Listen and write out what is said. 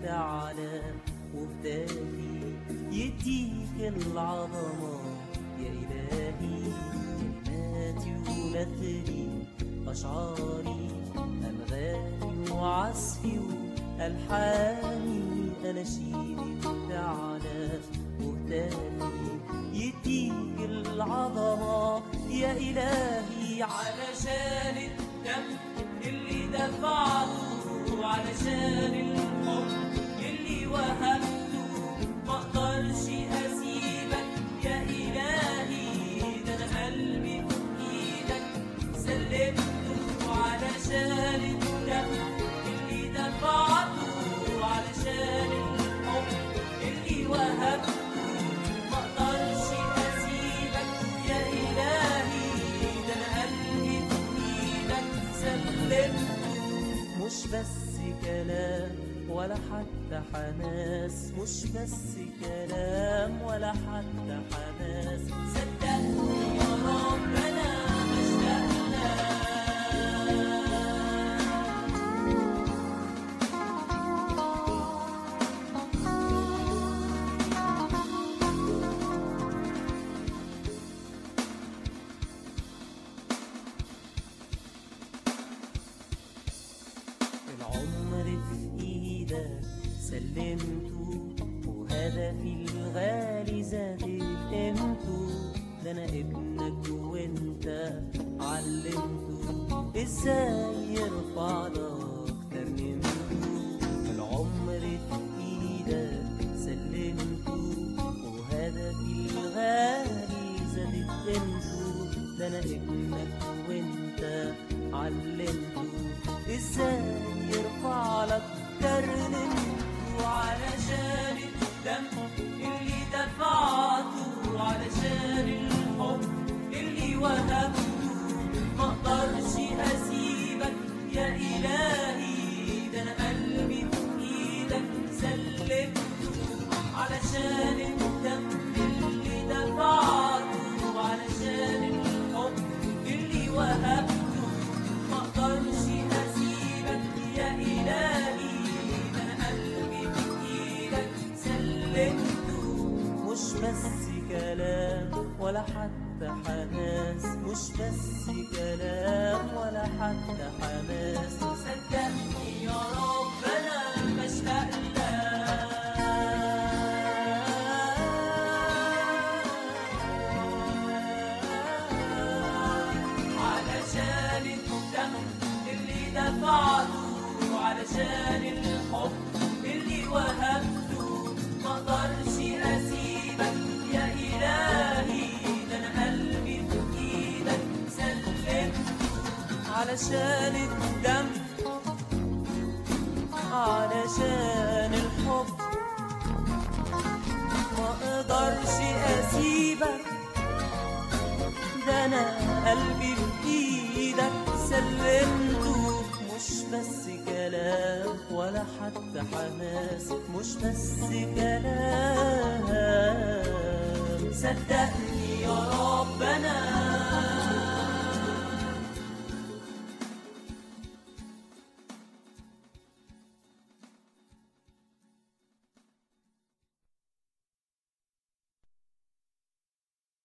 تعالى وبدالي يديك العظمة يا إلهي كلماتي ونثري أشعاري أنغامي وعزفي وألحاني أناشيدي تعالى وبدالي يديك العظمة يا إلهي علشان الدم اللي دفعته علشان الحب اللي وهبته ما اقدرش اسيبك يا الهي ده انا قلبي في ايدك سلمته علشان الدم اللي دفعته علشان الحب اللي وهبته ما اقدرش اسيبك يا الهي ده انا قلبي في ايدك سلمته مش بس كلام ولا حتى حماس مش بس كلام ولا حتى حماس صدقني يا رب انا مشتاق لك العمر في ايدك سلمته وهدفي الغالي زاد قيمته ده انا ابنك وانت علمته ازاي يرفع لك ترنيمته العمر في ايدك سلمته وهدفي الغالي زاد قيمته ده انا ابنك وانت علمته ازاي يرفع لك ترنمته علشان الدم اللي دفعته علشان الحب اللي وهبته ما اقدرش اسيبك يا الهي ده انا قلبي في ايدك سلمته علشان الدم اللي دفعته علشان الحب اللي وهبته ما اقدرش اسيبك يا الهي ده انا قلبي في ايدك سلمته مش بس كلام ولا حتى حماس مش بس كلام ولا حتى حماس صدقني يا رب انا بشتاق لك علشان الدم اللي دفعته علشان الحب اللي وهبته ما اقدرش اسيبك يا الهي ده انا قلبي في ايدك سلمته علشان الدم علشان الحب ما اقدرش اسيبك ده انا قلبي في ايدك سلمته مش بس كلام ولا حتى حماس مش بس كلام صدقني